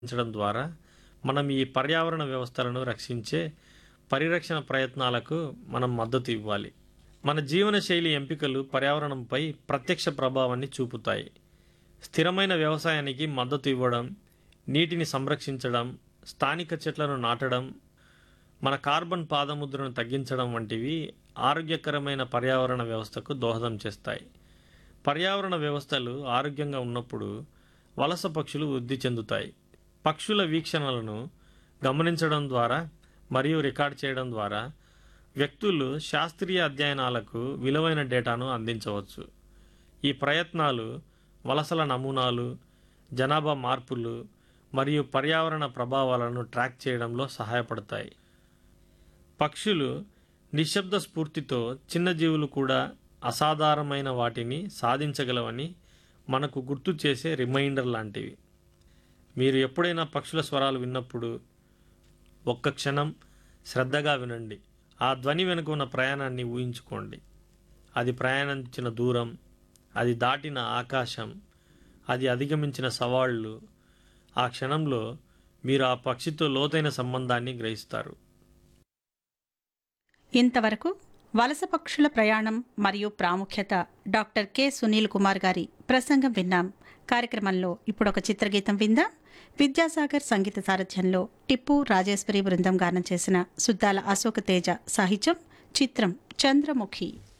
పెంచడం ద్వారా మనం ఈ పర్యావరణ వ్యవస్థలను రక్షించే పరిరక్షణ ప్రయత్నాలకు మనం మద్దతు ఇవ్వాలి మన జీవనశైలి ఎంపికలు పర్యావరణంపై ప్రత్యక్ష ప్రభావాన్ని చూపుతాయి స్థిరమైన వ్యవసాయానికి మద్దతు ఇవ్వడం నీటిని సంరక్షించడం స్థానిక చెట్లను నాటడం మన కార్బన్ పాదముద్రను తగ్గించడం వంటివి ఆరోగ్యకరమైన పర్యావరణ వ్యవస్థకు దోహదం చేస్తాయి పర్యావరణ వ్యవస్థలు ఆరోగ్యంగా ఉన్నప్పుడు వలస పక్షులు వృద్ధి చెందుతాయి పక్షుల వీక్షణలను గమనించడం ద్వారా మరియు రికార్డ్ చేయడం ద్వారా వ్యక్తులు శాస్త్రీయ అధ్యయనాలకు విలువైన డేటాను అందించవచ్చు ఈ ప్రయత్నాలు వలసల నమూనాలు జనాభా మార్పులు మరియు పర్యావరణ ప్రభావాలను ట్రాక్ చేయడంలో సహాయపడతాయి పక్షులు నిశ్శబ్ద స్ఫూర్తితో చిన్న జీవులు కూడా అసాధారణమైన వాటిని సాధించగలవని మనకు గుర్తు చేసే రిమైండర్ లాంటివి మీరు ఎప్పుడైనా పక్షుల స్వరాలు విన్నప్పుడు ఒక్క క్షణం శ్రద్ధగా వినండి ఆ ధ్వని వెనుక ఉన్న ప్రయాణాన్ని ఊహించుకోండి అది ప్రయాణించిన దూరం అది దాటిన ఆకాశం అది అధిగమించిన సవాళ్లు ఆ క్షణంలో మీరు ఆ పక్షితో లోతైన సంబంధాన్ని గ్రహిస్తారు ఇంతవరకు వలస పక్షుల ప్రయాణం మరియు ప్రాముఖ్యత డాక్టర్ కె సునీల్ కుమార్ గారి ప్రసంగం విన్నాం కార్యక్రమంలో ఇప్పుడు ఒక చిత్రగీతం విందాం విద్యాసాగర్ సంగీత సారథ్యంలో టిప్పు రాజేశ్వరి బృందం గానం చేసిన సుద్దాల అశోక తేజ సాహిత్యం చిత్రం చంద్రముఖి